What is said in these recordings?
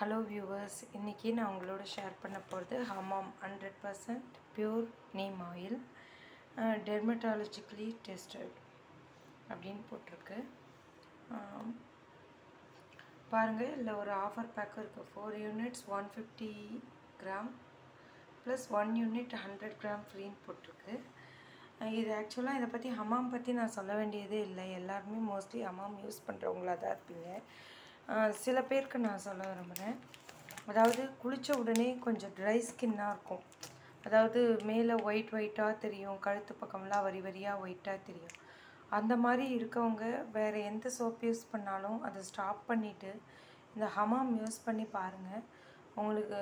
hello viewers இன்றைக்கி நான் உங்களோட ஷேர் பண்ண போகிறது Hamam hundred percent pure neem oil dermatologically tested அப்படின்னு போட்டிருக்கு பாருங்கள் இல்லை ஒரு ஆஃபர் பேக் இருக்குது four units one fifty gram plus one unit hundred gram ஃப்ரீன்னு போட்டிருக்கு அஹ் இது ஆக்சுவலாக இதை பற்றி ஹமாம் பற்றி நான் சொல்ல வேண்டியதே இல்லை எல்லாருமே மோஸ்ட்லி ஹமாம் யூஸ் பண்ணுறவங்களா தான் இருப்பீங்க அஹ் சில பேருக்கு நான் சொல்ல விரும்புகிறேன் அதாவது குளித்த உடனே கொஞ்சம் ட்ரை ஸ்கின்னாக இருக்கும் அதாவது மேலே ஒயிட் ஒயிட்டாக தெரியும் கழுத்து பக்கம்லாம் வரி வரியாக ஒயிட்டாக தெரியும் அந்த மாதிரி இருக்கவங்க வேறு எந்த சோப் யூஸ் பண்ணாலும் அதை ஸ்டாப் பண்ணிவிட்டு இந்த ஹமாம் யூஸ் பண்ணி பாருங்கள் உங்களுக்கு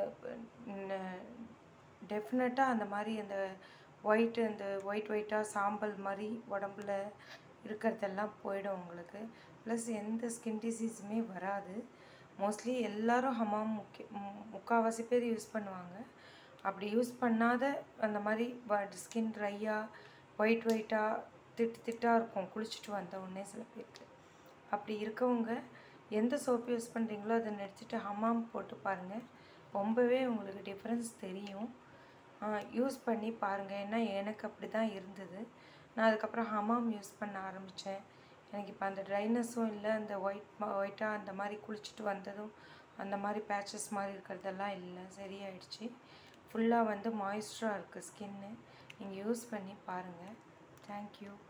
டெஃபினட்டாக அந்த மாதிரி அந்த ஒயிட்டு அந்த ஒயிட் ஒயிட்டாக சாம்பல் மாதிரி உடம்புல இருக்கிறதெல்லாம் போயிடும் உங்களுக்கு ப்ளஸ் எந்த ஸ்கின் டிசீஸுமே வராது மோஸ்ட்லி எல்லாரும் ஹமாம் முக்கிய மு- முக்கால்வாசி பேர் யூஸ் பண்ணுவாங்க அப்படி யூஸ் பண்ணாத அந்த மாதிரி ஸ்கின் ட்ரையாக ஒயிட் ஒயிட்டாக திட்டு திட்டாக இருக்கும் குளிச்சுட்டு வந்த உடனே சில பேருக்கு அப்படி இருக்கவங்க எந்த சோப் யூஸ் பண்ணுறீங்களோ அதை நிறுத்திட்டு ஹமாம் போட்டு பாருங்கள் ரொம்பவே உங்களுக்கு டிஃப்ரென்ஸ் தெரியும் யூஸ் பண்ணி பாருங்கள் ஏன்னா எனக்கு அப்படி தான் இருந்தது நான் அதுக்கப்புறம் ஹமாம் யூஸ் பண்ண ஆரம்பித்தேன் எனக்கு இப்போ அந்த ட்ரைனஸும் இல்லை அந்த ஒயிட் ஒயிட்டாக அந்த மாதிரி குளிச்சுட்டு வந்ததும் அந்த மாதிரி பேச்சஸ் மாதிரி இருக்கிறதெல்லாம் இல்லை சரியாயிடுச்சு ஃபுல்லாக வந்து மாய்ஸ்டராக இருக்குது ஸ்கின்னு நீங்கள் யூஸ் பண்ணி பாருங்கள் தேங்க்யூ